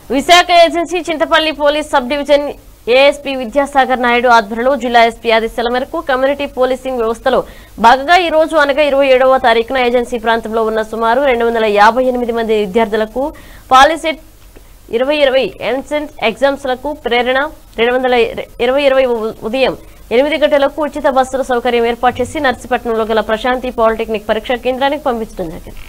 Visakha agency Chintapalli police sub division ASP Vidyasagar Naidu ఆధ్వర్యంలో జిల్లా SP ఆదేశాల మేరకు కమ్యూనిటీ పోలీసింగ్ వ్యవస్థలో భాగంగా ఈ రోజు అనగా ఇరవై ఏడవ తారీఖున ఏజెన్సీ ప్రాంతంలో ఉన్న సుమారు రెండు వందల యాభై ఎనిమిది మంది విద్యార్థులకు పాలిసెట్ ఇరవై ఇరవై ఎన్సెంట్ ఎగ్జామ్స్లకు ప్రేరణ రెండు వందల ఇరవై ఇరవై ఉదయం ఎనిమిది గంటలకు ఉచిత బస్సుల సౌకర్యం ఏర్పాటు చేసి నర్సీపట్నంలో గల ప్రశాంతి పాలిటెక్నిక్ పరీక్షా కేంద్రానికి పంపించడం జరిగింది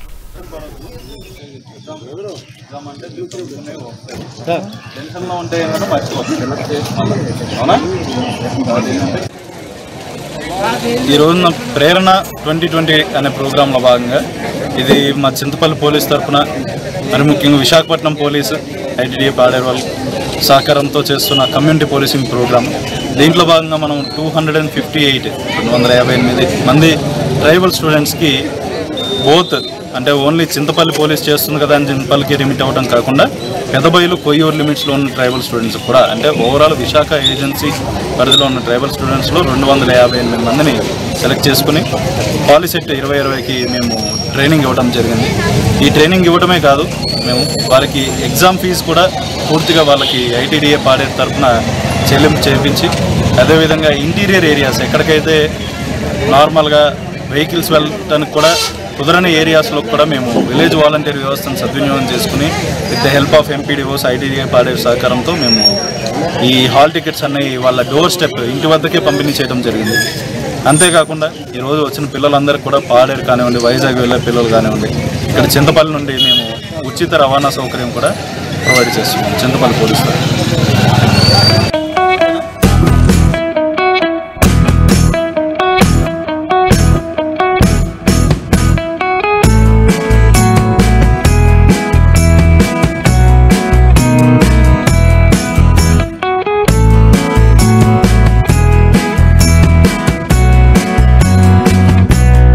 టెన్షన్లో ఉంటే ఏంటంటే మర్చిపోతుంది అవునా ఈ రోజున ప్రేరణ ట్వంటీ ట్వంటీ అనే ప్రోగ్రాంలో భాగంగా ఇది మా చింతపల్లి పోలీస్ తరఫున మరి ముఖ్యంగా విశాఖపట్నం పోలీసు ఐటీడీ పాడేరు వాళ్ళు సహకారంతో చేస్తున్న కమ్యూనిటీ పోలీసింగ్ ప్రోగ్రామ్ దీంట్లో భాగంగా మనం two hundred and fifty eight రెండు వందల యాభై ఎనిమిది మంది ట్రైబల్ స్టూడెంట్స్కి బోత్ అంటే ఓన్లీ చింతపల్లి పోలీస్ చేస్తుంది కదా అని చింతపల్లికి లిమిట్ అవ్వడం కాకుండా పెదబయలు కొయ్యూరు లిమిట్స్లో ఉన్న ట్రైబల్ స్టూడెంట్స్ కూడా అంటే ఓవరాల్ విశాఖ ఏజెన్సీ పరిధిలో ఉన్న ట్రైబల్ స్టూడెంట్స్లో రెండు వందల యాభై ఎనిమిది మందిని సెలెక్ట్ చేసుకుని పాలిసెట్ ఇరవై ఇరవైకి మేము ట్రైనింగ్ ఇవ్వడం జరిగింది ఈ ట్రైనింగ్ ఇవ్వడమే కాదు మేము వారికి ఎగ్జామ్ ఫీజు కూడా పూర్తిగా వాళ్ళకి ఐటీడీఏ పాడే తరఫున చెల్లింపు చేయించి అదేవిధంగా ఇంటీరియర్ ఏరియాస్ ఎక్కడికైతే నార్మల్గా వెహికల్స్ వెళ్ళడానికి కూడా కుదరని ఏరియాస్లో కూడా మేము విలేజ్ వాలంటీర్ వ్యవస్థను సద్వినియోగం చేసుకుని with the help of MPDOs ITDA పాడే సహకారంతో మేము ఈ హాల్ టికెట్స్ అనేవి వాళ్ళ డోర్ స్టెప్ ఇంటి వద్దకే పంపిణీ చేయడం జరిగింది అంతేకాకుండా ఈరోజు వచ్చిన పిల్లలందరికీ కూడా పాడేరు కానివ్వండి వైజాగ్ వెళ్ళే పిల్లలు కానివ్వండి ఇక్కడ చింతపల్లి నుండి మేము ఉచిత రవాణా సౌకర్యం కూడా ప్రొవైడ్ చేస్తున్నాం చింతపల్లి పోలీస్ తరఫున.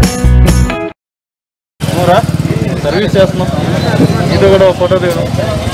సర్వీస్ చేస్తున్నాం ఇది కూడా ఫోటో దిగడం